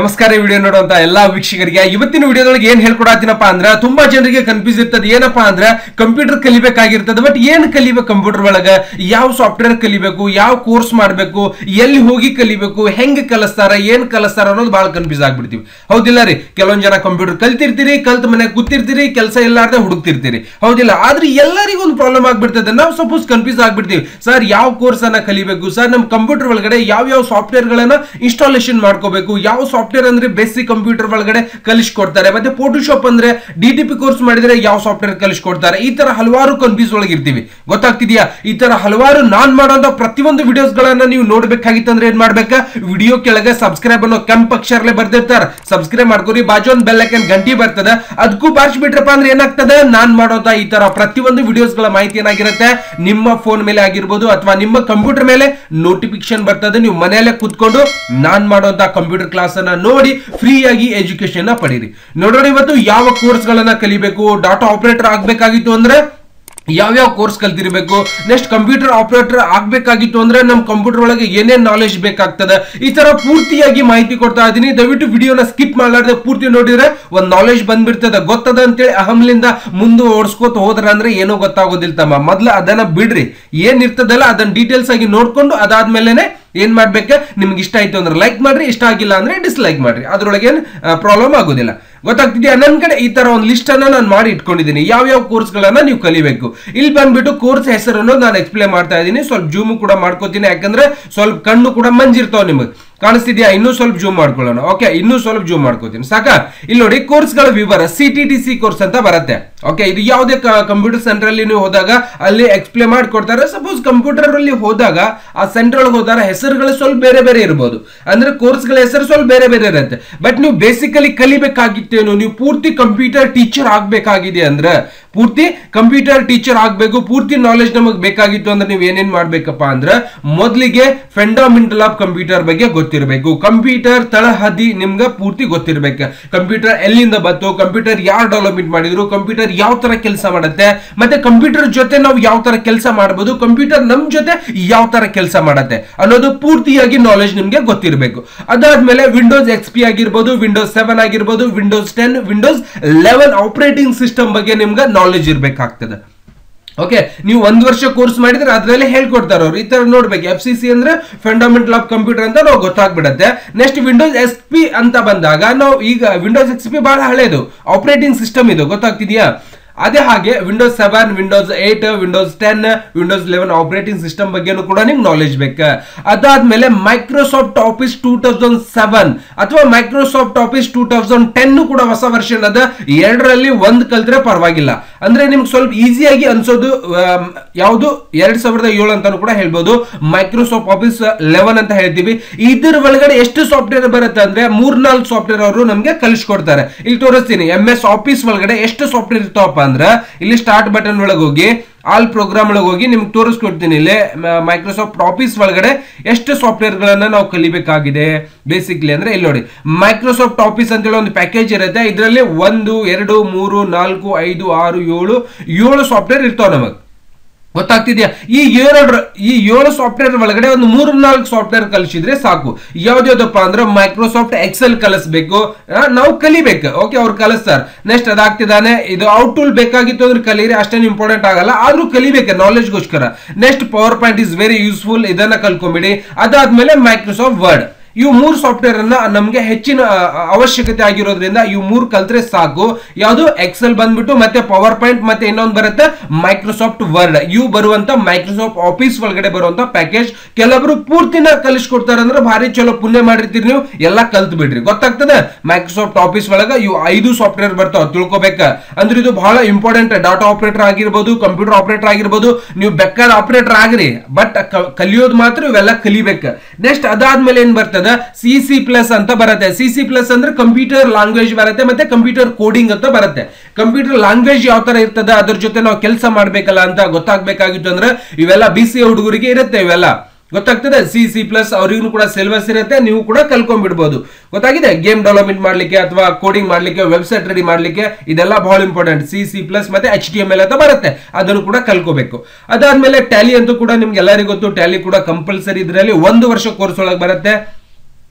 ನಮಸ್ಕಾರ ಈ ವಿಡಿಯೋ ನೋಡುವಂತ ಎಲ್ಲಾ ವೀಕ್ಷಕರಿಗೆ ಇವತ್ತಿನ ವಿಡಿಯೋದೊಳಗೆ ಏನ್ ಹೇಳ್ಕೊಡತ್ತೀನಪ್ಪ ಅಂದ್ರೆ ತುಂಬಾ ಜನರಿಗೆ ಕನ್ಫ್ಯೂಸ್ ಇರ್ತದೆ ಏನಪ್ಪಾ ಅಂದ್ರೆ ಕಂಪ್ಯೂಟರ್ ಕಲಿಬೇಕಾಗಿರ್ತದೆ ಬಟ್ ಏನ್ ಕಲಿಬೇಕು ಕಂಪ್ಯೂಟರ್ ಒಳಗ ಯಾವ ಸಾಫ್ಟ್ವೇರ್ ಕಲಿಬೇಕು ಯಾವ ಕೋರ್ಸ್ ಮಾಡ್ಬೇಕು ಎಲ್ಲಿ ಹೋಗಿ ಕಲಿಬೇಕು ಹೆಂಗ್ ಕಲಿಸ್ತಾರ ಏನ್ ಕಲಿಸ್ತಾರ ಅನ್ನೋದು ಬಹಳ ಕನ್ಫ್ಯೂಸ್ ಆಗ್ಬಿಡ್ತೀವಿ ಹೌದಿಲ್ಲ ರೀ ಕೆಲವೊಂದ್ ಜನ ಕಂಪ್ಯೂಟರ್ ಕಲ್ತಿರ್ತೀರಿ ಕಲ್ತ್ ಮನೆ ಕೂತಿರ್ತೀರಿ ಕೆಲಸ ಇಲ್ಲಾರ್ದೆ ಹುಡುಕ್ತಿರ್ತೀರಿ ಹೌದಿಲ್ಲ ಆದ್ರೆ ಎಲ್ಲರಿಗೂ ಒಂದು ಪ್ರಾಬ್ಲಮ್ ಆಗ್ಬಿಡ್ತದೆ ನಾವು ಸಪೋಸ್ ಕನ್ಫ್ಯೂಸ್ ಆಗ್ಬಿಡ್ತೀವಿ ಸರ್ ಯಾವ ಕೋರ್ಸ್ ಅನ್ನ ಕಲಿಬೇಕು ಸರ್ ನಮ್ ಕಂಪ್ಯೂಟರ್ ಒಳಗಡೆ ಯಾವ ಯಾವ ಸಾಫ್ಟ್ವೇರ್ ಗಳನ್ನ ಇನ್ಸ್ಟಾಲೇಷನ್ ಮಾಡ್ಕೋಬೇಕು ಯಾವ ಸಾಫ್ಟ್ವೇರ್ ಅಂದ್ರೆ ಬೇಸಿಕ್ ಕಂಪ್ಯೂಟರ್ ಒಳಗಡೆ ಕಲಿಸ್ಕೊಡ್ತಾರೆ ಮತ್ತೆ ಫೋಟೋಶಾಪ್ ಅಂದ್ರೆ ಡಿ ಟಿ ಪಿ ಕೋರ್ಸ್ ಮಾಡಿದ್ರೆ ಯಾವ ಸಾಫ್ಟ್ವೇರ್ ಕಲಿಸ್ಕೊಡ್ತಾರೆ ಈ ತರ ಹಲವಾರು ಕನ್ಫ್ಯೂಸ್ ಒಳಗೆ ಇರ್ತೀವಿ ಗೊತ್ತಾಗ್ತಿದ್ಯಾ ಈ ತರ ಹಲವಾರು ನಾನ್ ಮಾಡೋಂತ ಪ್ರತಿಯೊಂದು ವಿಡಿಯೋಸ್ ಗಳನ್ನ ನೀವು ನೋಡ್ಬೇಕಾಗಿತ್ತಂದ್ರೆ ಏನ್ ಮಾಡ್ಬೇಕಾ ವಿಡಿಯೋ ಕೆಳಗೆ ಸಬ್ಸ್ಕ್ರೈಬ್ ಅನ್ನೋ ಕೆಂಪ್ ಅಕ್ಷರಲೆ ಬರ್ದಿರ್ತಾರ ಸಬ್ಸ್ಕ್ರೈಬ್ ಮಾಡ್ಕೊರಿ ಬಾಜು ಒಂದ್ ಬೆಲ್ ಐಕನ್ ಗಂಟಿ ಬರ್ತದ ಅದಕ್ಕೂ ಬಾರ್ಚ್ ಬಿಟ್ರಪ್ಪ ಅಂದ್ರೆ ಏನಾಗ್ತದೆ ನಾನ್ ಮಾಡೋಂತ ಈ ತರ ಪ್ರತಿಯೊಂದು ವಿಡಿಯೋಸ್ ಗಳ ಮಾಹಿತಿ ಏನಾಗಿರುತ್ತೆ ನಿಮ್ಮ ಫೋನ್ ಮೇಲೆ ಆಗಿರ್ಬೋದು ಅಥವಾ ನಿಮ್ಮ ಕಂಪ್ಯೂಟರ್ ಮೇಲೆ ನೋಟಿಫಿಕೇಶನ್ ಬರ್ತದೆ ನೀವು ಮನೆಯಲ್ಲೇ ಕುತ್ಕೊಂಡು ನಾನ್ ಮಾಡೋಂತ ಕಂಪ್ಯೂಟರ್ ಕ್ಲಾಸ್ ಅನ್ನ ನೋಡಿ ಫ್ರೀ ಆಗಿ ಎಜುಕೇಶನ್ ಪಡೀರಿ ನೋಡೋಣ ಇವತ್ತು ಯಾವ ಕೋರ್ಸ್ ಗಳನ್ನ ಕಲಿಬೇಕು ಡಾಟಾ ಆಪರೇಟರ್ ಆಗ್ಬೇಕಾಗಿತ್ತು ಅಂದ್ರೆ ಯಾವ್ಯಾವ ಕೋರ್ಸ್ ಕಲ್ತಿರ್ಬೇಕು ನೆಕ್ಸ್ಟ್ ಕಂಪ್ಯೂಟರ್ ಆಪರೇಟರ್ ಆಗ್ಬೇಕಾಗಿತ್ತು ಅಂದ್ರೆ ನಮ್ ಕಂಪ್ಯೂಟರ್ ಒಳಗೆ ಏನೇನ್ ನಾಲೆಜ್ ಬೇಕಾಗ್ತದೆ ಈ ತರ ಪೂರ್ತಿಯಾಗಿ ಮಾಹಿತಿ ಕೊಡ್ತಾ ಇದೀನಿ ದಯವಿಟ್ಟು ವಿಡಿಯೋನ ಸ್ಕಿಪ್ ಮಾಡಲಾರ್ದೆ ಪೂರ್ತಿ ನೋಡಿದ್ರೆ ಒಂದ್ ನಾಲೆಜ್ ಬಂದ್ಬಿಡ್ತದೆ ಗೊತ್ತದ ಅಂತೇಳಿ ಅಹಮ್ಲಿಂದ ಮುಂದೆ ಓಡಿಸ್ಕೋತ ಹೋದ್ರ ಅಂದ್ರೆ ಏನೋ ಗೊತ್ತಾಗೋದಿಲ್ಲ ತಮ್ಮ ಮೊದ್ಲು ಅದನ್ನ ಬಿಡ್ರಿ ಏನ್ ಇರ್ತದಲ್ಲ ಅದನ್ನ ಡೀಟೇಲ್ಸ್ ಆಗಿ ನೋಡ್ಕೊಂಡು ಅದಾದ್ಮೇಲೆನೆ ಏನ್ ಮಾಡ್ಬೇಕು ನಿಮ್ಗೆ ಇಷ್ಟ ಆಯ್ತು ಅಂದ್ರೆ ಲೈಕ್ ಮಾಡ್ರಿ ಇಷ್ಟ ಆಗಿಲ್ಲ ಅಂದ್ರೆ ಡಿಸ್ಲೈಕ್ ಮಾಡ್ರಿ ಅದ್ರೊಳಗೆ ಏನ್ ಪ್ರಾಬ್ಲಮ್ ಆಗೋದಿಲ್ಲ ಗೊತ್ತಾಗ್ತಿದ್ಯಾ ನನ್ ಕಡೆ ಈ ತರ ಒಂದು ಲಿಸ್ಟ್ ಅನ್ನ ನಾನು ಮಾಡಿ ಇಟ್ಕೊಂಡಿದ್ದೀನಿ ಯಾವ ಯಾವ ಕೋರ್ಸ್ ಗಳನ್ನ ನೀವು ಕಲಿಬೇಕು ಇಲ್ಲಿ ಬಂದ್ಬಿಟ್ಟು ಕೋರ್ಸ್ ಹೆಸರನ್ನು ನಾನು ಎಕ್ಸ್ಪ್ಲೇನ್ ಮಾಡ್ತಾ ಇದ್ದೀನಿ ಸ್ವಲ್ಪ ಜೂಮ್ ಕೂಡ ಮಾಡ್ಕೋತೀನಿ ಯಾಕಂದ್ರೆ ಸ್ವಲ್ಪ ಕಣ್ಣು ಕೂಡ ಮಂಜಿರ್ತಾವ ನಿಮಗೆ ಕಾಣಿಸ್ತಿದ್ಯಾ ಇನ್ನೂ ಸ್ವಲ್ಪ ಜೂಮ್ ಮಾಡ್ಕೊಳ್ಳೋಣ ಓಕೆ ಇನ್ನೂ ಸ್ವಲ್ಪ ಜೂಮ್ ಮಾಡ್ಕೋತೀನಿ ಸಾಕ ಇಲ್ಲಿ ನೋಡಿ ಕೋರ್ಸ್ ಗಳ ವಿವರ C T T C course ಅಂತ ಬರುತ್ತೆ ಓಕೆ ಇದು ಯಾವುದೇ ಕಂಪ್ಯೂಟರ್ ಸೆಂಟರ್ ಅಲ್ಲಿ ನೀವು ಹೋದಾಗ ಅಲ್ಲಿ ಎಕ್ಸ್ಪ್ಲೇನ್ ಮಾಡ್ಕೊಡ್ತಾರೆ ಸಪೋಸ್ ಕಂಪ್ಯೂಟರ್ ಅಲ್ಲಿ ಹೋದಾಗ ಆ ಸೆಂಟರ್ ಒಳಗೆ ಹೋದಾಗ ಹೆಸರುಗಳು ಸ್ವಲ್ಪ ಬೇರೆ ಬೇರೆ ಇರಬಹುದು ಅಂದ್ರೆ ಕೋರ್ಸ್ ಗಳ ಹೆಸರು ಸ್ವಲ್ಪ ಬೇರೆ ಬೇರೆ ಇರುತ್ತೆ ಬಟ್ ನೀವು ಬೇಸಿಕಲಿ ಕಲಿಬೇಕಾಗಿತ್ತೇನು ನೀವು ಪೂರ್ತಿ ಕಂಪ್ಯೂಟರ್ ಟೀಚರ್ ಆಗ್ಬೇಕಾಗಿದೆ ಅಂದ್ರೆ ಪೂರ್ತಿ ಕಂಪ್ಯೂಟರ್ ಟೀಚರ್ ಆಗ್ಬೇಕು ಪೂರ್ತಿ ನಾಲೆಜ್ ನಮಗೆ ಬೇಕಾಗಿತ್ತು ಅಂದ್ರೆ ನೀವು ಏನೇನ್ ಮಾಡ್ಬೇಕಪ್ಪ ಅಂದ್ರೆ ಮೊದಲಿಗೆ ಫಂಡಮೆಂಟಲ್ ಆಫ್ ಕಂಪ್ಯೂಟರ್ ಬಗ್ಗೆ ಗೊತ್ತಿರಬೇಕು ಕಂಪ್ಯೂಟರ್ ತಳಹದಿ ನಿಮ್ಗೆ ಪೂರ್ತಿ ಗೊತ್ತಿರ್ಬೇಕು ಕಂಪ್ಯೂಟರ್ ಎಲ್ಲಿಂದ ಬಂತು ಕಂಪ್ಯೂಟರ್ ಯಾರು ಡೆವಲಪ್ಮೆಂಟ್ ಮಾಡಿದ್ರು ಕಂಪ್ಯೂಟರ್ ಯಾವ ತರ ಕೆಲಸ ಮಾಡುತ್ತೆ ಮತ್ತೆ ಕಂಪ್ಯೂಟರ್ ಜೊತೆ ನಾವು ಯಾವ ತರ ಕೆಲಸ ಮಾಡಬಹುದು ಕಂಪ್ಯೂಟರ್ ನಮ್ ಜೊತೆ ಯಾವ ತರ ಕೆಲಸ ಮಾಡುತ್ತೆ ಅನ್ನೋದು ಪೂರ್ತಿಯಾಗಿ ನಾಲೆಜ್ ನಿಮ್ಗೆ ಗೊತ್ತಿರಬೇಕು ಅದಾದ್ಮೇಲೆ ವಿಂಡೋಸ್ ಎಕ್ಸ್ ಪಿ ಆಗಿರ್ಬೋದು ವಿಂಡೋಸ್ ಸೆವೆನ್ ಆಗಿರ್ಬೋದು Windows ten Windows eleven operating system ಬಗ್ಗೆ ನಿಮ್ಗೆ ನಾಲೆಜ್ ಇರ್ಬೇಕಾಗ್ತದೆ ಓಕೆ ನೀವು ಒಂದ್ ವರ್ಷ ಕೋರ್ಸ್ ಮಾಡಿದ್ರೆ ಅದ್ರಲ್ಲಿ ಹೇಳ್ಕೊಡ್ತಾರೆ ಅವ್ರು ಈ ತರ ನೋಡ್ಬೇಕು ಎಫ್ ಸಿ ಸಿ ಅಂದ್ರೆ ಫಂಡಮೆಂಟಲ್ ಆಫ್ ಕಂಪ್ಯೂಟರ್ ಅಂತ ನಾವು ಗೊತ್ತಾಗ್ಬಿಡತ್ತೆ ನೆಕ್ಸ್ಟ್ ವಿಂಡೋಸ್ ಎಸ್ ಪಿ ಅಂತ ಬಂದಾಗ ನಾವು ಈಗ ವಿಂಡೋಸ್ ಎಕ್ಸ್ ಪಿ ಬಹಳ ಹಳೇದು ಆಪರೇಟಿಂಗ್ ಸಿಸ್ಟಮ್ ಇದು ಗೊತ್ತಾಗ್ತಿದ್ಯಾ ಅದೇ ಹಾಗೆ Windows seven Windows eight Windows ten Windows eleven operating system ಬಗ್ಗೆನೂ ಕೂಡ ನಿಮ್ಗೆ ನಾಲೆಜ್ ಬೇಕು ಅದಾದ್ಮೇಲೆ Microsoft Office two thousand seven ಅಥವಾ Microsoft Office two thousand ten ಕೂಡ ಹೊಸ ವರ್ಷನ್ ಅದ ಎರಡರಲ್ಲಿ ಒಂದ್ ಕಲ್ತ್ರೆ ಪರವಾಗಿಲ್ಲ ಅಂದ್ರೆ ನಿಮ್ಗೆ ಸ್ವಲ್ಪ ಈಸಿಯಾಗಿ ಅನ್ಸೋದು ಯಾವುದು ಎರಡ್ ಸಾವಿರದ ಏಳು ಅಂತಾನು ಕೂಡ ಹೇಳ್ಬೋದು ಮೈಕ್ರೋಸಾಫ್ಟ್ ಆಫೀಸ್ ಲೆವೆನ್ ಅಂತ ಹೇಳ್ತೀವಿ ಇದ್ರ ಒಳಗಡೆ ಎಷ್ಟು ಸಾಫ್ಟ್ವೇರ್ ಬರುತ್ತೆ ಅಂದ್ರೆ ಮೂರ್ನಾಲ್ಕು ಸಾಫ್ಟ್ವೇರ್ ಅವರು ನಮ್ಗೆ ಕಲಿಸ್ಕೊಡ್ತಾರೆ ಇಲ್ಲಿ ತೋರಿಸ್ತೀನಿ ಎಂ ಎಸ್ ಆಫೀಸ್ ಒಳಗಡೆ ಎಷ್ಟು ಸಾಫ್ಟ್ವೇರ್ ಇರ್ತಾವಪ್ಪ ಅಂದ್ರೆ ಇಲ್ಲಿ ಸ್ಟಾರ್ಟ್ ಬಟನ್ ಒಳಗೆ ಹೋಗಿ ಆಲ್ ಪ್ರೋಗ್ರಾಮ್ ಒಳಗೆ ಹೋಗಿ ನಿಮ್ಗೆ ತೋರಿಸ್ಕೊಡ್ತೀನಿ ಇಲ್ಲಿ ಮೈಕ್ರೋಸಾಫ್ಟ್ ಆಫೀಸ್ ಒಳಗಡೆ ಎಷ್ಟು ಸಾಫ್ಟ್ವೇರ್ ಗಳನ್ನ ನಾವು ಕಲಿಬೇಕಾಗಿದೆ ಬೇಸಿಕ್ಲಿ ಅಂದ್ರೆ ಇಲ್ಲಿ ನೋಡಿ ಮೈಕ್ರೋಸಾಫ್ಟ್ ಆಫೀಸ್ ಅಂತ ಹೇಳಿ ಒಂದು ಪ್ಯಾಕೇಜ್ ಇರುತ್ತೆ ಇದರಲ್ಲಿ ಒಂದು ಎರಡು ಮೂರು ನಾಲ್ಕು ಐದು ಆರು ಏಳು ಏಳು ಸಾಫ್ಟ್ವೇರ್ ಇರ್ತಾವ ನಮಗೆ ಗೊತ್ತಾಗ್ತಿದ್ಯಾ ಈ ಏಳು ಈ ಏಳು ಸಾಫ್ಟ್ವೇರ್ ಒಳಗಡೆ ಒಂದು ಮೂರು ನಾಲ್ಕು ಸಾಫ್ಟ್ವೇರ್ ಕಲಿಸಿದ್ರೆ ಸಾಕು ಯಾವ್ದ್ಯಾವ್ದಪ್ಪ ಅಂದ್ರೆ ಮೈಕ್ರೋಸಾಫ್ಟ್ ಎಕ್ಸೆಲ್ ಕಲಿಸ್ಬೇಕು ನಾವು ಕಲಿಬೇಕು ಓಕೆ ಅವ್ರು ಕಲಿಸ್ತಾರೆ ನೆಕ್ಸ್ಟ್ ಅದಾಗ್ತಿದ್ದಾನೆ ಇದು ಔಟ್ ಟೂಲ್ ಬೇಕಾಗಿತ್ತು ಅಂದ್ರೆ ಕಲೀರಿ ಅಷ್ಟೇನು ಇಂಪಾರ್ಟೆಂಟ್ ಆಗಲ್ಲ ಆದ್ರೂ ಕಲಿಬೇಕು ನಾಲೆಜ್ಗೋಸ್ಕರ next power point is very useful ಇದನ್ನ ಕಲ್ಕೊಂಬಿಡಿ ಅದಾದ್ಮೇಲೆ ಮೈಕ್ರೋಸಾಫ್ಟ್ ವರ್ಡ್ ಇವು ಮೂರು ಸಾಫ್ಟ್ವೇರ್ ಅನ್ನ ನಮಗೆ ಹೆಚ್ಚಿನ ಅವಶ್ಯಕತೆ ಆಗಿರೋದ್ರಿಂದ ಇವು ಮೂರು ಕಲ್ತ್ರೆ ಸಾಕು ಯಾವುದು ಎಕ್ಸೆಲ್ ಬಂದ್ಬಿಟ್ಟು ಮತ್ತೆ ಪವರ್ ಪಾಯಿಂಟ್ ಮತ್ತೆ ಇನ್ನೊಂದು ಬರುತ್ತೆ ಮೈಕ್ರೋಸಾಫ್ಟ್ ವರ್ಡ್ ಇವು ಬರುವಂತ ಮೈಕ್ರೋಸಾಫ್ಟ್ ಆಫೀಸ್ ಒಳಗಡೆ ಬರುವಂತ ಪ್ಯಾಕೇಜ್ ಕೆಲವರು ಪೂರ್ತಿನ ಕಲಿಸ್ಕೊಡ್ತಾರೆ ಅಂದ್ರೆ ಭಾರಿ ಚಲೋ ಪುಣ್ಯ ಮಾಡಿರ್ತೀರಿ ನೀವು ಎಲ್ಲ ಕಲ್ತ್ ಬಿಡ್ರಿ ಗೊತ್ತಾಗ್ತದೆ ಮೈಕ್ರೋಸಾಫ್ಟ್ ಆಫೀಸ್ ಒಳಗ ಇವು ಐದು ಸಾಫ್ಟ್ವೇರ್ ಬರ್ತಾವ ತಿಳ್ಕೊಬೇಕ ಅಂದ್ರೆ ಇದು ಬಹಳ ಇಂಪಾರ್ಟೆಂಟ್ ಡಾಟಾ ಆಪರೇಟರ್ ಆಗಿರ್ಬೋದು ಕಂಪ್ಯೂಟರ್ ಆಪರೇಟರ್ ಆಗಿರ್ಬೋದು ನೀವು ಬೆಕ್ಕಾದ ಆಪರೇಟರ್ ಆಗ್ರಿ ಬಟ್ ಕಲಿಯೋದು ಮಾತ್ರ ಇವೆಲ್ಲ ಕಲಿಬೇಕು ನೆಕ್ಸ್ಟ್ ಅದಾದ್ಮೇಲೆ ಏನ್ ಬರ್ತದೆ ಸಿ ಸಿ ಪ್ಲಸ್ ಅಂತ ಬರುತ್ತೆ ಸಿ ಸಿ ಪ್ಲಸ್ ಅಂದ್ರೆ ಕಂಪ್ಯೂಟರ್ ಲ್ಯಾಂಗ್ವೇಜ್ ಬರುತ್ತೆ ಮತ್ತೆ ಕಂಪ್ಯೂಟರ್ ಕೋಡಿಂಗ್ ಅಂತ ಬರುತ್ತೆ ಕಂಪ್ಯೂಟರ್ ಲ್ಯಾಂಗ್ವೇಜ್ ಯಾವ ತರ ಇರ್ತದೆ ಅದ್ರ ಜೊತೆ ನಾವು ಕೆಲಸ ಮಾಡ್ಬೇಕಲ್ಲ ಅಂತ ಗೊತ್ತಾಗ್ಬೇಕಾಗಿತ್ತು ಅಂದ್ರೆ ಇವೆಲ್ಲ ಬಿ ಸಿ ಹುಡುಗರಿಗೆ ಇರುತ್ತೆ ಇವೆಲ್ಲ ಗೊತ್ತಾಗ್ತದೆ ಸಿ ಸಿ ಪ್ಲಸ್ ಅವ್ರಿಗೂ ಕೂಡ ಸಿಲೆಬಸ್ ಇರುತ್ತೆ ನೀವು ಕೂಡ ಕಲ್ಕೊಂಡ್ಬಿಡ್ಬೋದು ಗೊತ್ತಾಗಿದೆ ಗೇಮ್ ಡೆವಲಪ್ಮೆಂಟ್ ಮಾಡ್ಲಿಕ್ಕೆ ಅಥವಾ ಕೋಡಿಂಗ್ ಮಾಡ್ಲಿಕ್ಕೆ ವೆಬ್ಸೈಟ್ ರೆಡಿ ಮಾಡ್ಲಿಕ್ಕೆ ಇದೆಲ್ಲ ಬಹಳ ಇಂಪಾರ್ಟೆಂಟ್ ಸಿ ಸಿ ಪ್ಲಸ್ ಮತ್ತೆ ಎಚ್ ಟಿ ಎಮ್ ಎಲ್ ಅಂತ ಬರುತ್ತೆ ಅದನ್ನು ಕೂಡ ಕಲ್ಕೋಬೇಕು ಅದಾದ್ಮೇಲೆ ಟ್ಯಾಲಿ ಅಂತೂ ಕೂಡ ನಿಮ್ಗೆ ಎಲ್ಲರಿಗೂ ಗೊತ್ತು ಟ್ಯಾಲಿ ಕೂಡ ಕಂಪಲ್ಸರಿ ಇದರಲ್ಲಿ ಒಂದು ವರ್ಷ ಕೋರ್ಸ್ ಒಳಗೆ ಬರುತ್ತೆ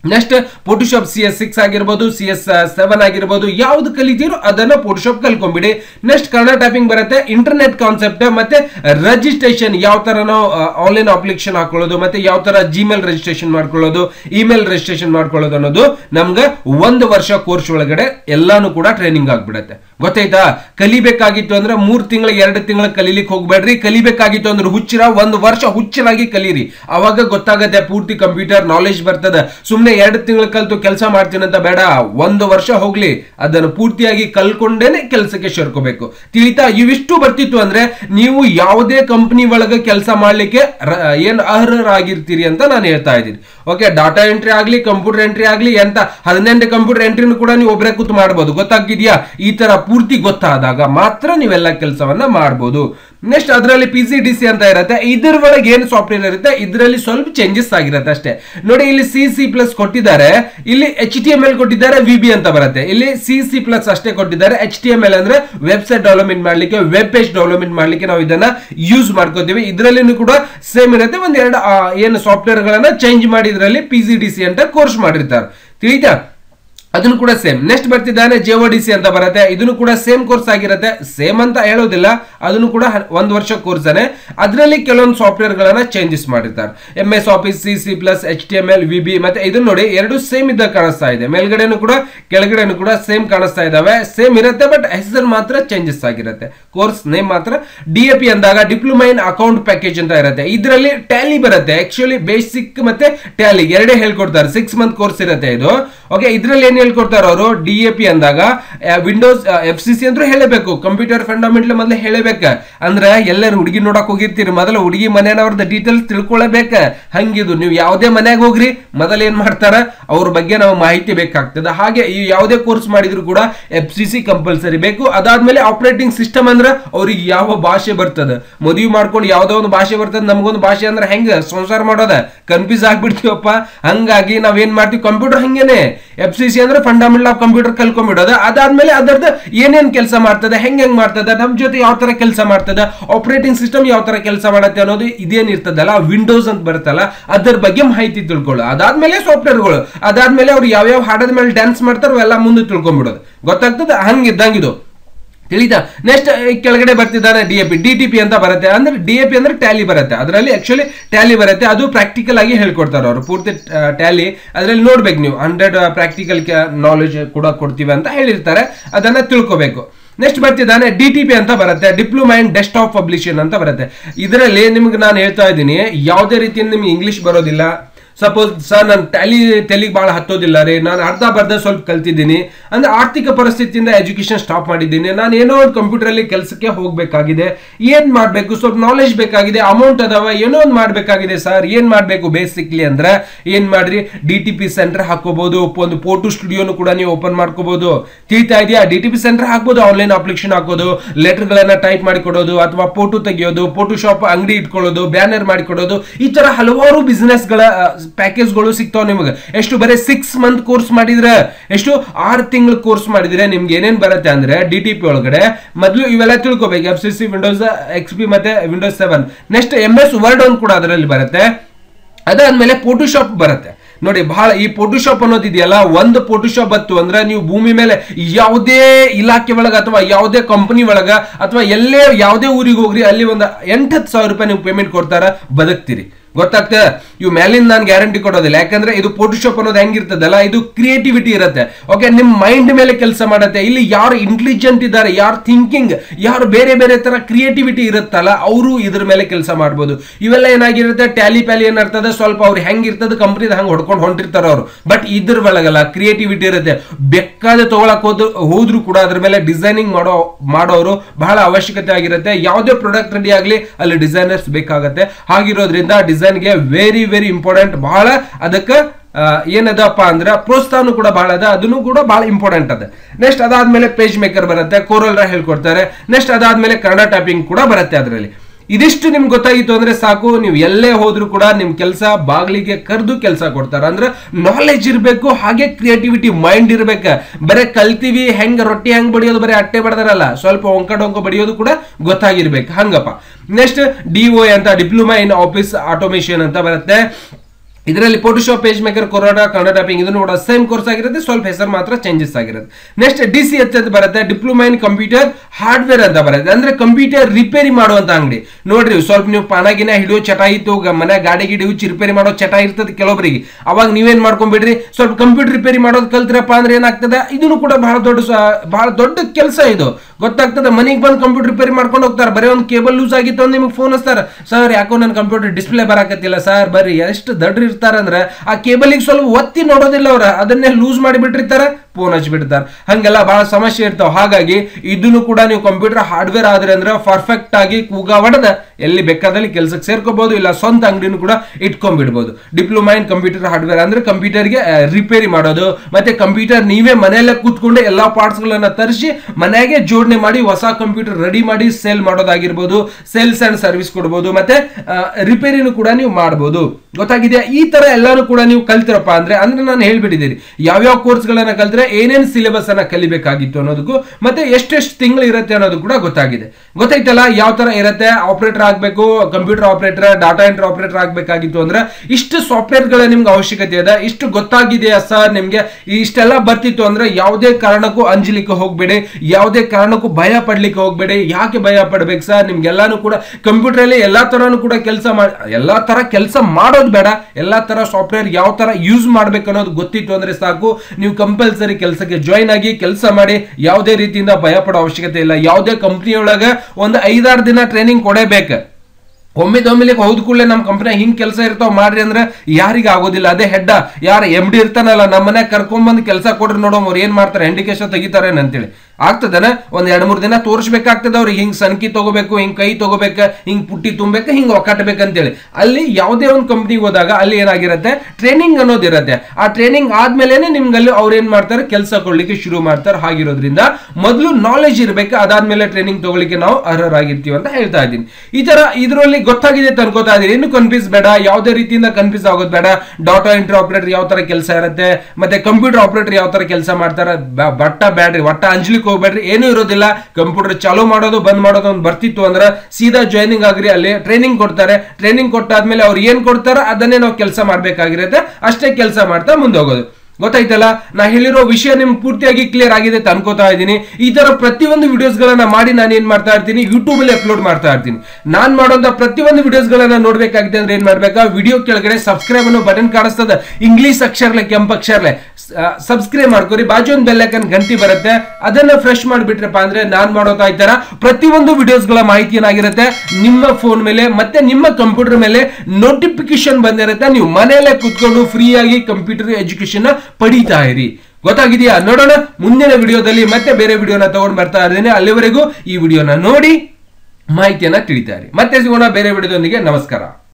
next Photoshop C S six ಆಗಿರ್ಬೋದು ಸಿ ಎಸ್ ಸೆವೆನ್ ಆಗಿರ್ಬೋದು ಯಾವ್ದು ಕಲಿತೀರೋ ಅದನ್ನ ಫೋಟೋಶಾಪ್ ಕಲ್ಕೊಂಬಿಡಿ ನೆಕ್ಸ್ಟ್ ಕನ್ನಡ ಟೈಪಿಂಗ್ ಬರುತ್ತೆ ಇಂಟರ್ನೆಟ್ ಕಾನ್ಸೆಪ್ಟ್ ಮತ್ತೆ ರಿಜಿಸ್ಟ್ರೇಷನ್ ಯಾವ ತರ ನಾವು ಆನ್ಲೈನ್ ಅಪ್ಲಿಕೇಶನ್ ಹಾಕೊಳ್ಳೋದು ಮತ್ತೆ ಯಾವ ತರ ಜಿಮೇಲ್ ರಿಜಿಸ್ಟ್ರೇಷನ್ ಮಾಡ್ಕೊಳ್ಳೋದು ಇಮೇಲ್ ರಿಜಿಸ್ಟ್ರೇಷನ್ ಮಾಡ್ಕೊಳ್ಳೋದು ಅನ್ನೋದು ನಮ್ಗೆ ಒಂದು ವರ್ಷ ಕೋರ್ಸ್ ಒಳಗಡೆ ಎಲ್ಲಾನು ಕೂಡ ಟ್ರೈನಿಂಗ್ ಆಗ್ಬಿಡತ್ತೆ ಗೊತ್ತಾಯ್ತಾ ಕಲಿಬೇಕಾಗಿತ್ತು ಅಂದ್ರೆ ಮೂರ್ ತಿಂಗಳ ಎರಡು ತಿಂಗಳ ಕಲೀಲಿಕ್ಕೆ ಹೋಗ್ಬೇಡ್ರಿ ಕಲಿಬೇಕಾಗಿತ್ತು ಅಂದ್ರೆ ಹುಚ್ಚರ ಒಂದು ವರ್ಷ ಹುಚ್ಚರಾಗಿ ಕಲೀರಿ ಅವಾಗ ಗೊತ್ತಾಗತ್ತೆ ಪೂರ್ತಿ ಕಂಪ್ಯೂಟರ್ ನಾಲೆಜ್ ಬರ್ತದೆ ಸುಮ್ನೆ ಎರಡು ತಿಂಗಳು ಕಲ್ತು ಕೆಲಸ ಮಾಡ್ತೀನಿ ಅಂತ ಬೇಡ ಒಂದು ವರ್ಷ ಹೋಗ್ಲಿ ಅದನ್ನು ಪೂರ್ತಿಯಾಗಿ ಕಲ್ಕೊಂಡೇನೆ ಕೆಲಸಕ್ಕೆ ಸೇರ್ಕೋಬೇಕು ತಿಳಿತಾ ಇವಿಷ್ಟು ಬರ್ತಿತ್ತು ಅಂದ್ರೆ ನೀವು ಯಾವುದೇ ಕಂಪನಿ ಒಳಗೆ ಕೆಲಸ ಮಾಡ್ಲಿಕ್ಕೆ ರ- ಏನ್ ಅರ್ಹರಾಗಿರ್ತೀರಿ ಅಂತ ನಾನು ಹೇಳ್ತಾ ಇದ್ದೀನಿ ಓಕೆ ಡಾಟಾ ಎಂಟ್ರಿ ಆಗ್ಲಿ ಕಂಪ್ಯೂಟರ್ ಎಂಟ್ರಿ ಆಗ್ಲಿ ಎಂತ ಹದಿನೆಂಟು ಕಂಪ್ಯೂಟರ್ ಎಂಟ್ರಿನೂ ಕೂಡ ನೀವು ಒಬ್ಬರೇ ಕೂತು ಮಾಡ್ಬೋದು ಗೊತ್ತಾಗಿದ್ಯಾ ಈ ತರ ಪೂರ್ತಿ ಗೊತ್ತಾದಾಗ ಮಾತ್ರ ನೀವೆಲ್ಲ ಕೆಲಸವನ್ನ ಮಾಡ್ಬೋದು ನೆಕ್ಸ್ಟ್ ಅದರಲ್ಲಿ ಪಿ ಸಿ ಡಿ ಸಿ ಅಂತ ಇರುತ್ತೆ ಇದ್ರ ಒಳಗೆ ಏನು ಸಾಫ್ಟ್ವೇರ್ ಇರುತ್ತೆ ಇದರಲ್ಲಿ ಸ್ವಲ್ಪ ಚೇಂಜಸ್ ಆಗಿರುತ್ತೆ ಅಷ್ಟೇ ನೋಡಿ ಇಲ್ಲಿ ಸಿ ಸಿ ಪ್ಲಸ್ ಕೊಟ್ಟಿದ್ದಾರೆ ಇಲ್ಲಿ ಎಚ್ ಟಿ ಎಂ ಎಲ್ ಕೊಟ್ಟಿದ್ದಾರೆ ವಿ ಬಿ ಅಂತ ಬರುತ್ತೆ ಇಲ್ಲಿ ಸಿ ಸಿ ಪ್ಲಸ್ ಅಷ್ಟೇ ಕೊಟ್ಟಿದ್ದಾರೆ ಎಚ್ ಟಿ ಎಂ ಎಲ್ ಅಂದ್ರೆ ವೆಬ್ಸೈಟ್ ಡೆವಲಪ್ಮೆಂಟ್ ಮಾಡ್ಲಿಕ್ಕೆ ವೆಬ್ ಪೇಜ್ ಡೆವಲಪ್ಮೆಂಟ್ ಮಾಡ್ಲಿಕ್ಕೆ ನಾವು ಇದನ್ನ ಯೂಸ್ ಮಾಡ್ಕೋತೀವಿ ಇದರಲ್ಲಿ ಕೂಡ ಸೇಮ್ ಇರುತ್ತೆ ಒಂದ್ ಎರಡು ಆ, ಏನು ಸಾಫ್ಟ್ವೇರ್ ಗಳನ್ನ ಚೇಂಜ್ ಮಾಡಿ ಇದರಲ್ಲಿ ಪಿ ಸಿ ಡಿ ಸಿ ಅಂತ ಕೋರ್ಸ್ ಮಾಡಿರ್ತಾರೆ ತಿಳಿತಾ ಅದನ್ನು ಕೂಡ ಸೇಮ್ ನೆಕ್ಸ್ಟ್ ಬರ್ತಿದ್ದಾನೆ ಜೆಒ ಡಿ ಸಿ ಅಂತ ಬರುತ್ತೆ ಇದನ್ನು ಕೂಡ ಸೇಮ್ ಕೋರ್ಸ್ ಆಗಿರುತ್ತೆ ಸೇಮ್ ಅಂತ ಹೇಳೋದಿಲ್ಲ ಅದನ್ನು ಕೂಡ ಹ- ಒಂದು ವರ್ಷ ಕೋರ್ಸ್ ಅದರಲ್ಲಿ ಕೆಲವೊಂದು ಸಾಫ್ಟ್ವೇರ್ ಗಳನ್ನ ಚೇಂಜಸ್ ಮಾಡಿರ್ತಾರೆ M S Office C C plus H T M L V B ಮತ್ತೆ ಇದನ್ನ ನೋಡಿ ಎರಡು ಸೇಮ್ ಇದ್ದ ಕಾಣಿಸ್ತಾ ಇದೆ ಮೇಲ್ಗಡೆನೂ ಕೂಡ ಕೆಳಗಡೆನೂ ಕೂಡ ಸೇಮ್ ಕಾಣಿಸ್ತಾ ಇದಾವೆ ಸೇಮ್ ಇರುತ್ತೆ ಬಟ್ ಹೆಸರು ಮಾತ್ರ ಚೇಂಜಸ್ ಆಗಿರುತ್ತೆ ಕೋರ್ಸ್ ನೇಮ್ ಮಾತ್ರ ಡಿ ಎ ಪಿ ಅಂದಾಗ ಡಿಪ್ಲೊಮಾ ಇನ್ ಅಕೌಂಟ್ ಪ್ಯಾಕೇಜ್ ಅಂತ ಇರುತ್ತೆ ಇದರಲ್ಲಿ ಟ್ಯಾಲಿ ಬರುತ್ತೆ ಆಕ್ಚುಲಿ ಬೇಸಿಕ್ ಮತ್ತೆ ಟ್ಯಾಲಿ ಎರಡೇ ಹೇಳ್ಕೊಡ್ತಾರೆ ಸಿಕ್ಸ್ ಮಂತ್ ಕೋರ್ಸ್ ಇರುತ್ತೆ ಇದು ಓಕೆ ಇದರಲ್ಲಿ ಏನ್ ಹೇಳ್ಕೊಡ್ತಾರೆ ಅವರು ಡಿ ಎ ಪಿ ಅಂದಾಗ ವಿಂಡೋಸ್ ಎಫ್ ಸಿ ಸಿ ಅಂದ್ರೆ ಹೇಳಬೇಕು ಕಂಪ್ಯೂಟರ್ ಫಂಡಮೆಂಟಲ್ ಮೊದಲು ಹೇಳಬೇಕ ಅಂದ್ರೆ ಎಲ್ಲರೂ ಹುಡುಗಿ ನೋಡಕ್ ಹೋಗಿರ್ತೀರಿ ಮೊದಲು ಹುಡುಗಿ ಮನೆಯವ್ರದ್ದು ಡೀಟೇಲ್ಸ್ ತಿಳ್ಕೊಳ್ಳಬೇಕ ಹಂಗಿದು ನೀವು ಯಾವುದೇ ಮನೆಗೆ ಹೋಗ್ರಿ ಮೊದಲು ಏನ್ ಮಾಡ್ತಾರ ಅವ್ರ ಬಗ್ಗೆ ನಾವು ಮಾಹಿತಿ ಬೇಕಾಗ್ತದೆ ಹಾಗೆ ಈ ಯಾವುದೇ ಕೋರ್ಸ್ ಮಾಡಿದ್ರು ಕೂಡ ಎಫ್ ಸಿ ಸಿ ಕಂಪಲ್ಸರಿ ಬೇಕು ಅದಾದ್ಮೇಲೆ ಆಪರೇಟಿಂಗ್ ಸಿಸ್ಟಮ್ ಅಂದ್ರೆ ಅವ್ರಿಗೆ ಯಾವ ಭಾಷೆ ಬರ್ತದೆ ಮದುವೆ ಮಾಡ್ಕೊಂಡು ಯಾವ್ದೋ ಒಂದು ಭಾಷೆ ಬರ್ತದೆ ನಮಗೊಂದು ಭಾಷೆ ಅಂದ್ರೆ ಹೆಂಗ ಸಂಸಾರ ಮಾಡೋದ ಕನ್ಫ್ಯೂಸ್ ಆಗ್ಬಿಡ್ತೀವಪ್ಪ ಹಂಗಾಗಿ ನಾವ್ ಏನ್ ಮಾಡ್ತೀವಿ ಕಂಪ್ಯೂಟರ್ ಹಂಗೇನೆ ಎಫ್ ಸಿ ಸಿ ಅಂದ್ರೆ ಫಂಡಮೆಂಟಲ್ ಆಫ್ ಕಂಪ್ಯೂಟರ್ ಕಲ್ಕೊಂಡ್ಬಿಡೋದು ಅದಾದ್ಮೇಲೆ ಅದರದ್ದು ಏನೇನ್ ಕೆಲಸ ಮಾಡ್ತದೆ ಹೆಂಗ್ ಹೆಂಗ್ ಮಾಡ್ತದೆ ನಮ್ ಜೊತೆ ಯಾವ ತರ ಕೆಲಸ ಮಾಡ್ತದೆ ಆಪರೇಟಿಂಗ್ ಸಿಸ್ಟಮ್ ಯಾವ ತರ ಕೆಲಸ ಮಾಡುತ್ತೆ ಅನ್ನೋದು ಇದೇನ್ ಇರ್ತದಲ್ಲ ವಿಂಡೋಸ್ ಅಂತ ಬರುತ್ತಲ್ಲ ಅದ್ರ ಬಗ್ಗೆ ಮಾಹಿತಿ ತಿಳ್ಕೊಳ್ಳು ಅದಾದ್ಮೇಲೆ ಸಾಫ್ಟ್ವೇರ್ಗಳು ಅದಾದ್ಮೇಲೆ ಅವ್ರು ಯಾವ್ಯಾವ ಹಾಡದ ಮೇಲೆ ಡ್ಯಾನ್ಸ್ ಮಾಡ್ತಾರೋ ಎಲ್ಲ ಮುಂದೆ ತಿಳ್ಕೊಂಡ್ಬಿಡೋದು ಗೊತ್ತಾಗ್ತದೆ ಹಂಗಿದ್ದಂಗಿದು ತಿಳಿತಾ ನೆಕ್ಸ್ಟ್ ಕೆಳಗಡೆ ಬರ್ತಿದ್ದಾನೆ D A P D T P ಅಂತ ಬರುತ್ತೆ ಅಂದ್ರೆ ಡಿ ಎ ಪಿ ಅಂದ್ರೆ ಟ್ಯಾಲಿ ಬರುತ್ತೆ ಅದರಲ್ಲಿ ಆಕ್ಚುಲಿ ಟ್ಯಾಲಿ ಬರುತ್ತೆ ಅದು ಪ್ರಾಕ್ಟಿಕಲ್ ಆಗಿ ಹೇಳ್ಕೊಡ್ತಾರೆ ಅವರು ಪೂರ್ತಿ ಟ್ಯಾಲಿ ಅದರಲ್ಲಿ ನೋಡ್ಬೇಕು ನೀವು ಹಂಡ್ರೆಡ್ ಪ್ರಾಕ್ಟಿಕಲ್ ನಾಲೆಜ್ ಕೂಡ ಕೊಡ್ತೀವಿ ಅಂತ ಹೇಳಿರ್ತಾರೆ ಅದನ್ನ ತಿಳ್ಕೊಬೇಕು ನೆಕ್ಸ್ಟ್ ಬರ್ತಿದ್ದಾನೆ ಡಿ ಟಿ ಪಿ ಅಂತ ಬರುತ್ತೆ ಡಿಪ್ಲೊಮಾ ಇನ್ ಡೆಸ್ಕ್ಟಾಪ್ ಪಬ್ಲಿಷನ್ ಅಂತ ಬರುತ್ತೆ ಇದರಲ್ಲಿ ನಿಮ್ಗೆ ನಾನು ಹೇಳ್ತಾ ಇದ್ದೀನಿ ಯಾವುದೇ ರೀತಿಯಿಂದ ನಿಮ್ಗೆ ಇಂಗ್ಲಿಷ್ ಬರೋದಿಲ್ಲ ಸಪೋಸ್ ಸರ್ ನಾನು ಟ್ಯಾಲಿ ತೆಲಿಗೆ ಭಾಳ ಹತ್ತೋದಿಲ್ಲ ರೀ ನಾನು ಅರ್ಧ ಬರ್ಧ ಸ್ವಲ್ಪ ಕಲ್ತಿದ್ದೀನಿ ಅಂದ್ರೆ ಆರ್ಥಿಕ ಪರಿಸ್ಥಿತಿಯಿಂದ ಎಜುಕೇಶನ್ ಸ್ಟಾಪ್ ಮಾಡಿದ್ದೀನಿ ನಾನು ಏನೋ ಒಂದು ಕಂಪ್ಯೂಟರಲ್ಲಿ ಕೆಲಸಕ್ಕೆ ಹೋಗಬೇಕಾಗಿದೆ ಏನ್ ಮಾಡಬೇಕು ಸ್ವಲ್ಪ ನಾಲೆಜ್ ಬೇಕಾಗಿದೆ ಅಮೌಂಟ್ ಅದಾವ ಏನೋ ಒಂದು ಮಾಡಬೇಕಾಗಿದೆ ಸರ್ ಏನ್ ಮಾಡಬೇಕು ಬೇಸಿಕ್ಲಿ ಅಂದ್ರೆ ಏನ್ ಮಾಡ್ರಿ ಡಿ ಟಿ ಪಿ ಸೆಂಟರ್ ಹಾಕೋಬಹುದು ಒಂದು ಫೋಟೋ ಸ್ಟುಡಿಯೋನು ಕೂಡ ನೀವು ಓಪನ್ ಮಾಡ್ಕೋಬಹುದು ತಿಳಿತಾ ಇದೆಯಾ ಡಿ ಟಿ ಪಿ ಸೆಂಟರ್ ಹಾಕ್ಬೋದು ಆನ್ಲೈನ್ ಅಪ್ಲಿಕೇಶನ್ ಹಾಕೋದು ಲೆಟರ್ ಗಳನ್ನ ಟೈಪ್ ಮಾಡಿಕೊಡೋದು ಅಥವಾ ಫೋಟೋ ತೆಗೆಯೋದು ಫೋಟೋ ಶಾಪ್ ಅಂಗಡಿ ಇಟ್ಕೊಳ್ಳೋದು ಬ್ಯಾನರ್ ಮಾಡಿಕೊಡೋದು ಈ ತರ ಹಲವಾರು ಬಿಸ್ನೆಸ್ ಗಳ ಪ್ಯಾಕೇಜ್ಗಳು ಸಿಗ್ತಾವ ನಿಮಗೆ ಎಷ್ಟು ಬರೀ ಸಿಕ್ಸ್ ಮಂತ್ ಕೋರ್ಸ್ ಮಾಡಿದ್ರೆ ಎಷ್ಟು ಆರು ತಿಂಗಳ ಕೋರ್ಸ್ ಮಾಡಿದ್ರೆ ನಿಮ್ಗೆ ಏನೇನ್ ಬರುತ್ತೆ ಅಂದ್ರೆ ಡಿ ಟಿ ಪಿ ಒಳಗಡೆ ಮೊದಲು ಇವೆಲ್ಲ ತಿಳ್ಕೊಬೇಕು F C C Windows XP ಪಿ ಮತ್ತೆ Windows seven next M S Word ಒಂದು ಕೂಡ ಅದರಲ್ಲಿ ಬರುತ್ತೆ ಅದಾದ್ಮೇಲೆ ಫೋಟೋಶಾಪ್ ಬರುತ್ತೆ ನೋಡಿ ಬಹಳ ಈ ಫೋಟೋಶಾಪ್ ಅನ್ನೋದಿದೆಯಲ್ಲ ಒಂದು ಫೋಟೋಶಾಪ್ ಬತ್ತು ಅಂದ್ರೆ ನೀವು ಭೂಮಿ ಮೇಲೆ ಯಾವುದೇ ಇಲಾಖೆ ಒಳಗ ಅಥವಾ ಯಾವುದೇ ಕಂಪನಿ ಒಳಗ ಅಥವಾ ಎಲ್ಲೇ ಯಾವುದೇ ಊರಿಗೆ ಹೋಗ್ರಿ ಅಲ್ಲಿ ಒಂದು ಎಂಟು ಹತ್ತು ಸಾವಿರ ರೂಪಾಯಿ ನೀವು ಪೇಮೆಂಟ್ ಕೊಡ್ತಾರ ಬದುಕ್ತೀರಿ ಗೊತ್ತಾಗ್ತದೆ ಇವು ಮೇಲಿಂದ ನಾನು ಗ್ಯಾರಂಟಿ ಕೊಡೋದಿಲ್ಲ ಯಾಕಂದ್ರೆ ಇದು ಫೋಟೋಶಾಪ್ ಅನ್ನೋದು ಹೆಂಗಿರ್ತದಲ್ಲ ಇದು ಕ್ರಿಯೇಟಿವಿಟಿ ಇರುತ್ತೆ ಓಕೆ ನಿಮ್ ಮೈಂಡ್ ಮೇಲೆ ಕೆಲಸ ಮಾಡುತ್ತೆ ಇಲ್ಲಿ ಯಾರು ಇಂಟೆಲಿಜೆಂಟ್ ಇದ್ದಾರೆ ಯಾರು ಥಿಂಕಿಂಗ್ ಯಾರು ಬೇರೆ ಬೇರೆ ತರ ಕ್ರಿಯೇಟಿವಿಟಿ ಇರುತ್ತಲ್ಲ ಅವರು ಇದ್ರ ಮೇಲೆ ಕೆಲಸ ಮಾಡ್ಬೋದು ಇವೆಲ್ಲ ಏನಾಗಿರುತ್ತೆ ಟ್ಯಾಲಿ ಪ್ಯಾಲಿ ಏನಿರ್ತದೆ ಸ್ವಲ್ಪ ಅವ್ರು ಹೆಂಗಿರ್ತದೆ ಕಂಪ್ನಿದ ಹಂಗೆ ಹೊಡ್ಕೊಂಡು ಹೊಂಟಿರ್ತಾರ ಅವರು ಬಟ್ ಇದ್ರ ಒಳಗಲ್ಲ ಕ್ರಿಯೇಟಿವಿಟಿ ಇರುತ್ತೆ ಬೇಕಾದ ತಗೊಳಕ್ ಹೋದ್ರು ಹೋದ್ರು ಕೂಡ ಅದ್ರ ಮೇಲೆ ಡಿಸೈನಿಂಗ್ ಮಾಡೋ ಮಾಡೋರು ಬಹಳ ಅವಶ್ಯಕತೆ ಆಗಿರುತ್ತೆ ಯಾವುದೇ ಪ್ರಾಡಕ್ಟ್ ರೆಡಿ ಆಗಲಿ ಅಲ್ಲಿ ಡಿಸೈನರ್ಸ್ ಬೇಕಾಗತ್ತೆ ಹಾಗಿರೋದ್ರಿಂದ ಡಿಸೈನ್ಗೆ ವೆರಿ ವೆರಿ ಇಂಪಾರ್ಟೆಂಟ್ ಬಹಳ ಅದಕ್ಕೆ ಆ, ಏನದಪ್ಪ ಅಂದ್ರೆ ಪ್ರೋತ್ಸಾಹನು ಕೂಡ ಬಹಳ ಅದ ಅದನ್ನು ಕೂಡ ಬಹಳ ಇಂಪಾರ್ಟೆಂಟ್ ಅದ ನೆಕ್ಸ್ಟ್ ಅದಾದ್ಮೇಲೆ ಪೇಜ್ ಮೇಕರ್ ಬರುತ್ತೆ ಕೋರಲ್ ಹೇಳ್ಕೊಡ್ತಾರೆ ನೆಕ್ಸ್ಟ್ ಅದಾದ್ಮೇಲೆ ಕನ್ನಡ ಟೈಪಿಂಗ್ ಕೂಡ ಬರುತ್ತೆ ಅದರಲ್ಲಿ ಇದಿಷ್ಟು ನಿಮ್ಗೆ ಗೊತ್ತಾಗಿತ್ತು ಅಂದ್ರೆ ಸಾಕು ನೀವು ಎಲ್ಲೇ ಹೋದ್ರು ಕೂಡ ನಿಮ್ ಕೆಲಸ ಬಾಗಿಲಿಗೆ ಕರೆದು ಕೆಲಸ ಕೊಡ್ತಾರೆ ಅಂದ್ರೆ ನಾಲೆಜ್ ಇರಬೇಕು ಹಾಗೆ ಕ್ರಿಯೇಟಿವಿಟಿ ಮೈಂಡ್ ಇರ್ಬೇಕು ಬರೀ ಕಲ್ತೀವಿ ಹೆಂಗ್ ರೊಟ್ಟಿ ಹೆಂಗ್ ಬಡಿಯೋದು ಬರೀ ಅಟ್ಟೆ ಬಡದಾರಲ್ಲ ಸ್ವಲ್ಪ ಒಂಕ ಡೊಂಕ ಬಡಿಯೋದು ಕೂಡ ಗೊತ್ತಾಗಿರ್ಬೇಕು ಹಂಗಪ್ಪ ನೆಕ್ಸ್ಟ್ ಡಿ ಒ ಅಂತ ಡಿಪ್ಲೊಮಾ ಇನ್ ಆಫೀಸ್ ಆಟೋಮೇಶನ್ ಅಂತ ಬರುತ್ತೆ ಇದರಲ್ಲಿ Photoshop page maker corona Kannada typing ಇದನ್ನು ಕೂಡ ಸೇಮ್ ಕೋರ್ಸ್ ಆಗಿರುತ್ತೆ ಸ್ವಲ್ಪ ಹೆಸರು ಮಾತ್ರ ಚೇಂಜಸ್ ಆಗಿರುತ್ತೆ ನೆಕ್ಸ್ಟ್ ಡಿ ಸಿ ಎಚ್ ಅಂತ ಬರುತ್ತೆ ಡಿಪ್ಲೊಮಾ ಇನ್ ಕಂಪ್ಯೂಟರ್ ಹಾರ್ಡ್ವೇರ್ ಅಂತ ಬರುತ್ತೆ ಅಂದ್ರೆ ಕಂಪ್ಯೂಟರ್ ರಿಪೇರಿ ಮಾಡುವಂತ ಅಂಗಡಿ ನೋಡ್ರಿ ಸ್ವಲ್ಪ ನೀವು ಪಾನಾಗಿನ ಹಿಡಿಯೋ ಚಟ ಇತ್ತು ಗ- ಮನೆ ಗಾಡಿ ಗಿಡಿ ಹುಚ್ಚಿ ರಿಪೇರಿ ಮಾಡೋ ಚಟ ಇರ್ತದೆ ಕೆಲವೊಬ್ಬರಿಗೆ ಅವಾಗ ನೀವೇನ್ ಮಾಡ್ಕೊಂಡ್ಬಿಡ್ರಿ ಸ್ವಲ್ಪ ಕಂಪ್ಯೂಟರ್ ರಿಪೇರಿ ಮಾಡೋದು ಕಲ್ತ್ರಪ್ಪ ಅಂದ್ರೆ ಏನಾಗ್ತದೆ ಇದನ್ನು ಕೂಡ ಬಹಳ ದೊಡ್ಡ ಸ- ಬಹಳ ದೊಡ್ಡ ಕೆಲಸ ಇದು ಗೊತ್ತಾಗ್ತದೆ ಮನೆಗೆ ಬಂದು ಕಂಪ್ಯೂಟರ್ ರಿಪೇರಿ ಮಾಡ್ಕೊಂಡು ಹೋಗ್ತಾರೆ ಬರೀ ಒಂದು ಕೇಬಲ್ ಲೂಸ್ ಆಗಿತ್ತು ಅಂತ ನಿಮಗೆ ಫೋನ್ ಹಚ್ತಾರೆ ಸರ್ ಯಾಕೋ ನನ್ನ ಕಂಪ್ಯೂಟರ್ ಡಿಸ್ಪ್ಲೇ ಬರಾಕತ್ತಿಲ್ಲ ಸರ್ ಬರ್ರಿ ಎಷ್ಟು ದಡ್ರು ಇರ್ತಾರಂದ್ರೆ ಆ ಕೇಬಲಿಗೆ ಸ್ವಲ್ಪ ಒತ್ತಿ ನೋಡೋದಿಲ್ಲ ಅವ್ರ ಅದನ್ನೇ ಲೂಸ್ ಮಾಡಿ ಬಿಟ್ಟಿರ್ತಾರೆ ಫೋನ್ ಹಚ್ಚಿಬಿಡ್ತಾರೆ ಹಂಗೆಲ್ಲ ಬಹಳ ಸಮಸ್ಯೆ ಇರ್ತಾವ ಹಾಗಾಗಿ ಇದನ್ನು ಕೂಡ ನೀವು ಕಂಪ್ಯೂಟರ್ ಹಾರ್ಡ್ವೇರ್ ಆದ್ರೆ ಅಂದ್ರೆ ಪರ್ಫೆಕ್ಟ್ ಆಗಿ ಕೂಗ ಹೊಡೆದ ಎಲ್ಲಿ ಬೇಕಾದಲ್ಲಿ ಕೆಲಸಕ್ಕೆ ಸೇರ್ಕೋಬಹುದು ಇಲ್ಲ ಸ್ವಂತ ಅಂಗಡಿನೂ ಕೂಡ ಇಟ್ಕೊಂಡ್ಬಿಡ್ಬೋದು ಡಿಪ್ಲೊಮಾ ಇನ್ ಕಂಪ್ಯೂಟರ್ ಹಾರ್ಡ್ವೇರ್ ಅಂದ್ರೆ ಕಂಪ್ಯೂಟರ್ಗೆ ರಿಪೇರಿ ಮಾಡೋದು ಮತ್ತೆ ಕಂಪ್ಯೂಟರ್ ನೀವೇ ಮನೆಯಲ್ಲೇ ಕೂತ್ಕೊಂಡು ಎಲ್ಲಾ ಪಾರ್ಟ್ಸ್ ಗಳನ್ನ ತರಿಸಿ ಮನೆಗೆ ಜೋಡಣೆ ಮಾಡಿ ಹೊಸ ಕಂಪ್ಯೂಟರ್ ರೆಡಿ ಮಾಡಿ ಸೇಲ್ ಮಾಡೋದಾಗಿರ್ಬೋದು ಸೇಲ್ಸ್ ಅಂಡ್ ಸರ್ವಿಸ್ ಕೊಡ್ಬೋದು ಮತ್ತೆ ರಿಪೇರಿನೂ ಕೂಡ ನೀವು ಮಾಡ್ಬೋದು ಗೊತ್ತಾಗಿದೆಯಾ ಈ ತರ ಎಲ್ಲಾನು ಕೂಡ ನೀವು ಕಲ್ತಿರಪ್ಪ ಅಂದ್ರೆ ಅಂದ್ರೆ ನಾನು ಹೇಳ್ಬಿಟ್ಟಿದ್ದೀನಿ ಯಾವ್ಯಾವ ಕೋರ್ಸ್ ಗಳನ್ನ ಕಲ್ತ್ರೆ ಏನೇನ್ ಸಿಲೆಬಸ್ ಅನ್ನ ಕಲಿಬೇಕಾಗಿತ್ತು ಅನ್ನೋದಕ್ಕೂ ಮತ್ತೆ ಎಷ್ಟೆಷ್ಟು ತಿಂಗಳು ಇರುತ್ತೆ ಅನ್ನೋದು ಕೂಡ ಗೊತ್ತಾಗಿದೆ ಗೊತ್ತಾಯ್ತಲ್ಲ ಯಾವ ತರ ಇರುತ್ತೆ ಆಪರೇಟರ್ ಆಗ್ಬೇಕು computer operator data entry operator ಆಗ್ಬೇಕಾಗಿತ್ತು ಅಂದ್ರೆ ಇಷ್ಟು ಸಾಫ್ಟ್ವೇರ್ ಗಳ ನಿಮ್ಗೆ ಅವಶ್ಯಕತೆ ಇದೆ ಇಷ್ಟು ಗೊತ್ತಾಗಿದೆಯಾ ಸರ್ ನಿಮ್ಗೆ ಇಷ್ಟೆಲ್ಲ ಬರ್ತಿತ್ತು ಅಂದ್ರೆ ಯಾವುದೇ ಕಾರಣಕ್ಕೂ ಅಂಜಲಿಕ್ಕೆ ಹೋಗ್ಬೇಡಿ ಯಾವುದೇ ಕಾರಣಕ್ಕೂ ಭಯ ಪಡ್ಲಿಕ್ಕೆ ಹೋಗ್ಬೇಡಿ ಯಾಕೆ ಭಯ ಪಡ್ಬೇಕು ಸರ್ ನಿಮ್ಗೆಲ್ಲಾನು ಕೂಡ ಕಂಪ್ಯೂಟರ್ ಅಲ್ಲಿ ಎಲ್ಲಾ ತರನು ಕೂಡ ಕೆಲಸ ಮಾಡಿ ಎಲ್ಲಾ ತರ ಕೆಲಸ ಮಾಡೋದು ಬೇಡ ಎಲ್ಲಾ ತರ ಸಾಫ್ಟ್ವೇರ್ ಯಾವ ತರ ಯೂಸ್ ಮಾಡ್ಬೇಕು ಅನ್ನೋದು ಗೊತ್ತಿತ್ತು ಅಂದ್ರೆ ಸಾಕು ನೀವು ಕಂಪಲ್ಸರಿ ಕೆಲಸಕ್ಕೆ ಜಾಯಿನ್ ಆಗಿ ಕೆಲಸ ಮಾಡಿ ಯಾವುದೇ ರೀತಿಯಿಂದ ಭಯ ಪಡೋ ಅವಶ್ಯಕತೆ ಇಲ್ಲ ಯಾವುದೇ ಕಂಪ್ನಿ ಒಳಗೆ ಒಂದು ಐದಾರು ದಿನ ಟ್ರೈನಿಂಗ್ ಕೊಡಬೇಕು ಒಮ್ಮಿದೊಮ್ಮಿಲಿಕ್ಕೆ ಹೋದ ಕೂಡಲೇ ನಮ್ಮ ಕಂಪ್ನಿ ಹಿಂಗ್ ಕೆಲಸ ಇರ್ತಾವ ಮಾಡ್ರಿ ಅಂದ್ರೆ ಯಾರಿಗೆ ಆಗೋದಿಲ್ಲ ಅದೇ ಹೆಡ್ಡ ಯಾರ ಎಮ್ ಡಿ ಇರ್ತಾನಲ್ಲ ನಮ್ಮ ಮನೆ ಕರ್ಕೊಂಡ್ಬಂದು ಕೆಲಸ ಕೊಡ್ರಿ ನೋಡೋ ಅವ್ರು ಏನ್ ಮಾಡ್ತಾರೆ ಇಂಡಿಕೇಶನ್ ತೆಗಿತಾರೆ ಅಂತೇಳಿ ಆಗ್ತದನ ಒಂದ್ ಎರಡ್ ಮೂರ್ ದಿನ ತೋರಿಸ್ಬೇಕಾಗ್ತದ ಅವ್ರಿಗೆ ಹಿಂಗ್ ಸನ್ಕಿ ತಗೋಬೇಕು ಹಿಂಗ್ ಕೈ ತಗೋಬೇಕ ಹಿಂಗ್ ಪುಟ್ಟಿ ತುಂಬಬೇಕು ಹಿಂಗ್ ಒಕ್ಕಟ್ಬೇಕಂತೇಳಿ ಅಲ್ಲಿ ಯಾವುದೇ ಒಂದು ಕಂಪ್ನಿಗೆ ಹೋದಾಗ ಅಲ್ಲಿ ಏನಾಗಿರುತ್ತೆ ಟ್ರೈನಿಂಗ್ ಅನ್ನೋದು ಇರುತ್ತೆ ಆ ಟ್ರೈನಿಂಗ್ ಆದ್ಮೇಲೆನೆ ನಿಮ್ಗೆ ಅಲ್ಲಿ ಅವ್ರು ಏನ್ ಮಾಡ್ತಾರೆ ಕೆಲಸ ಕೊಡ್ಲಿಕ್ಕೆ ಶುರು ಮಾಡ್ತಾರೆ ಹಾಗಿರೋದ್ರಿಂದ ಮೊದಲು ನಾಲೆಜ್ ಇರ್ಬೇಕು ಅದಾದ್ಮೇಲೆ ಟ್ರೈನಿಂಗ್ ತಗೊಳ್ಳಿಕ್ಕೆ ನಾವು ಅರ್ಹರಾಗಿರ್ತೀವಿ ಅಂತ ಹೇಳ್ತಾ ಇದ್ದೀನಿ ಈ ತರ ಇದರಲ್ಲಿ ಗೊತ್ತಾಗಿದೆ ಅಂತ ಅನ್ಕೋತಾ ಇದೀನಿ ಇನ್ನು ಕನ್ಫ್ಯೂಸ್ ಬೇಡ ಯಾವುದೇ ರೀತಿಯಿಂದ ಕನ್ಫ್ಯೂಸ್ ಆಗೋದು ಬೇಡ ಡಾಟಾ ಎಂಟ್ರಿ ಆಪರೇಟರ್ ಯಾವ ತರ ಕೆಲಸ ಇರುತ್ತೆ ಮತ್ತೆ ಕಂಪ್ಯೂಟರ್ ಆಪರೇಟರ್ ಯಾವ ತರ ಕೆಲಸ ಮಾಡ್ತಾರೆ ಬ- ಬಟ್ಟ ಬ್ಯಾಡ್ರಿ ಒಟ್ಟ ಅಂಜ್ಲಿಕ್ಕೆ ಹೋಗ್ಬೇಡ್ರಿ ಏನೂ ಇರೋದಿಲ್ಲ ಕಂಪ್ಯೂಟರ್ ಚಾಲೂ ಮಾಡೋದು ಬಂದ್ ಮಾಡೋದು ಒಂದು ಬರ್ತಿತ್ತು ಅಂದ್ರೆ ಸೀದಾ ಜಾಯ್ನಿಂಗ್ ಆಗ್ರಿ ಅಲ್ಲಿ ಟ್ರೈನಿಂಗ್ ಕೊಡ್ತಾರೆ ಟ್ರೈನಿಂಗ್ ಕೊಟ್ಟಾದ್ಮೇಲೆ ಅವ್ರು ಏನ್ ಕೊಡ್ತಾರೋ ಅದನ್ನೇ ನಾವು ಕೆಲಸ ಮಾಡ್ಬೇಕಾಗಿರುತ್ತೆ ಅಷ್ಟೇ ಕೆಲಸ ಮಾಡ್ತಾ ಮುಂದೆ ಹೋಗೋದು ಗೊತ್ತಾಯ್ತಲ್ಲ ನಾ ಹೇಳಿರೋ ವಿಷಯ ನಿಮ್ಗೆ ಪೂರ್ತಿಯಾಗಿ ಕ್ಲಿಯರ್ ಆಗಿದೆ ಅಂತ ಅನ್ಕೋತಾ ಇದ್ದೀನಿ ಈ ತರ ಪ್ರತಿಯೊಂದು ವಿಡಿಯೋಸ್ ಗಳನ್ನ ಮಾಡಿ ನಾನು ಏನ್ ಮಾಡ್ತಾ ಇರ್ತೀನಿ ಯೂಟ್ಯೂಬ್ ಅಲ್ಲಿ ಅಪ್ಲೋಡ್ ಮಾಡ್ತಾ ಇರ್ತೀನಿ ನಾನ್ ಮಾಡೋಂತ ಪ್ರತಿಯೊಂದು ವಿಡಿಯೋಸ್ ಗಳನ್ನ ನೋಡ್ಬೇಕಾಗಿದೆ ಅಂದ್ರೆ ಏನ್ ಮಾಡ್ಬೇಕಾ ವಿಡಿಯೋ ಕೆಳಗಡೆ ಸಬ್ಸ್ಕ್ರೈಬ್ ಅನ್ನೋ ಬಟನ್ ಕಾಣಿಸ್ತದ ಇಂಗ್ಲಿಷ್ ಅಕ್ಷರಲೆ ಕೆಂಪ್ ಅಕ್ಷರಲೆ ಸಬ್ಸ್ಕ್ರೈಬ್ ಮಾಡ್ಕೊರಿ ಬಾಜು ಒಂದು ಬೆಲ್ಲೈಕನ್ ಗಂಟಿ ಬರುತ್ತೆ ಅದನ್ನ ಫ್ರೆಶ್ ಮಾಡಿಬಿಟ್ರಪ್ಪ ಅಂದ್ರೆ ನಾನ್ ಮಾಡೋತಾ ಈ ತರ ಪ್ರತಿಯೊಂದು ವಿಡಿಯೋಸ್ ಗಳ ಮಾಹಿತಿ ಏನಾಗಿರುತ್ತೆ ನಿಮ್ಮ ಫೋನ್ ಮೇಲೆ ಮತ್ತೆ ನಿಮ್ಮ ಕಂಪ್ಯೂಟರ್ ಮೇಲೆ ನೋಟಿಫಿಕೇಶನ್ ಬಂದಿರುತ್ತೆ ನೀವು ಮನೆಯಲ್ಲೇ ಕುತ್ಕೊಂಡು ಫ್ರೀ ಆಗಿ ಕಂಪ್ಯೂಟರ್ ಎಜುಕೇಶನ್ ಪಡಿತಾ ಇರಿ ಗೊತ್ತಾಗಿದೆಯಾ ನೋಡೋಣ ಮುಂದಿನ ವಿಡಿಯೋದಲ್ಲಿ ಮತ್ತೆ ಬೇರೆ ವಿಡಿಯೋನ ತಗೊಂಡು ಬರ್ತಾ ಇದ್ದೀನಿ ಅಲ್ಲಿವರೆಗೂ ಈ ವಿಡಿಯೋನ ನೋಡಿ ಮಾಹಿತಿಯನ್ನ ತಿಳಿತಾ ಇರಿ ಮತ್ತೆ ಸಿಗೋಣ ಬೇರೆ ವಿಡಿಯೋದೊಂದಿಗೆ ನಮಸ್ಕಾರ